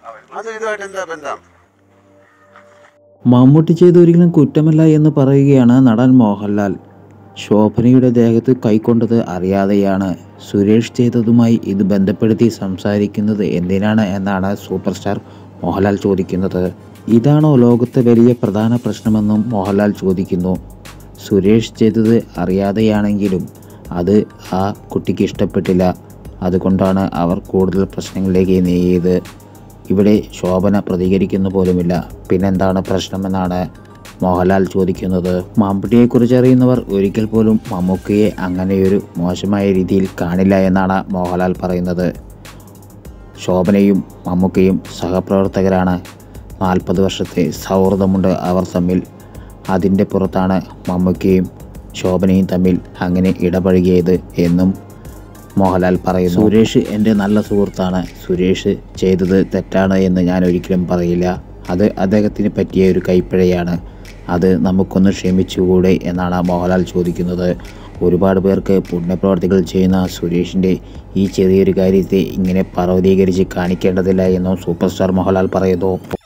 അത് ഇതുമായിട്ട് എന്താ ബന്ധം മമ്മൂട്ടി ചെയ്ത ഒരിക്കലും കുറ്റമല്ല എന്ന് പറയുകയാണ് നടൻ മോഹൻലാൽ ശോഭനയുടെ ദേഹത്ത് കൈക്കൊണ്ടത് അറിയാതെയാണ് സുരേഷ് ചെയ്തതുമായി ഇത് ബന്ധപ്പെടുത്തി സംസാരിക്കുന്നത് എന്തിനാണ് എന്നാണ് സൂപ്പർ സ്റ്റാർ മോഹൻലാൽ ചോദിക്കുന്നത് ഇതാണോ ലോകത്തെ വലിയ പ്രധാന പ്രശ്നമെന്നും മോഹൻലാൽ ചോദിക്കുന്നു സുരേഷ് ചെയ്തത് അറിയാതെയാണെങ്കിലും അത് ആ കുട്ടിക്ക് ഇഷ്ടപ്പെട്ടില്ല അതുകൊണ്ടാണ് അവർ കൂടുതൽ പ്രശ്നങ്ങളിലേക്ക് നീങ്ങിയത് ഇവിടെ ശോഭന പ്രതികരിക്കുന്ന പോലുമില്ല പിന്നെന്താണ് പ്രശ്നമെന്നാണ് മോഹൻലാൽ ചോദിക്കുന്നത് മമ്മൂട്ടിയെക്കുറിച്ച് അറിയുന്നവർ ഒരിക്കൽ പോലും മമ്മൂക്കയെ അങ്ങനെയൊരു മോശമായ രീതിയിൽ കാണില്ല എന്നാണ് മോഹൻലാൽ പറയുന്നത് ശോഭനയും മമ്മൂക്കയും സഹപ്രവർത്തകരാണ് നാൽപ്പത് വർഷത്തെ സൗഹൃദമുണ്ട് അവർ തമ്മിൽ അതിൻ്റെ പുറത്താണ് മമ്മൂക്കയും ശോഭനയും തമ്മിൽ അങ്ങനെ ഇടപഴകിയത് എന്നും മോഹൻലാൽ പറയുന്നു സുരേഷ് എൻ്റെ നല്ല സുഹൃത്താണ് സുരേഷ് ചെയ്തത് തെറ്റാണ് എന്ന് ഞാൻ ഒരിക്കലും പറയില്ല അത് അദ്ദേഹത്തിന് പറ്റിയ ഒരു കൈപ്പിഴയാണ് അത് നമുക്കൊന്ന് ക്ഷമിച്ചുകൂടെ എന്നാണ് മോഹൻലാൽ ചോദിക്കുന്നത് ഒരുപാട് പേർക്ക് പുണ്യപ്രവർത്തികൾ ചെയ്യുന്ന സുരേഷിൻ്റെ ഈ ചെറിയൊരു കാര്യത്തെ ഇങ്ങനെ പർവ്വതീകരിച്ച് കാണിക്കേണ്ടതില്ല എന്നും സൂപ്പർ സ്റ്റാർ മോഹൻലാൽ പറയുന്നു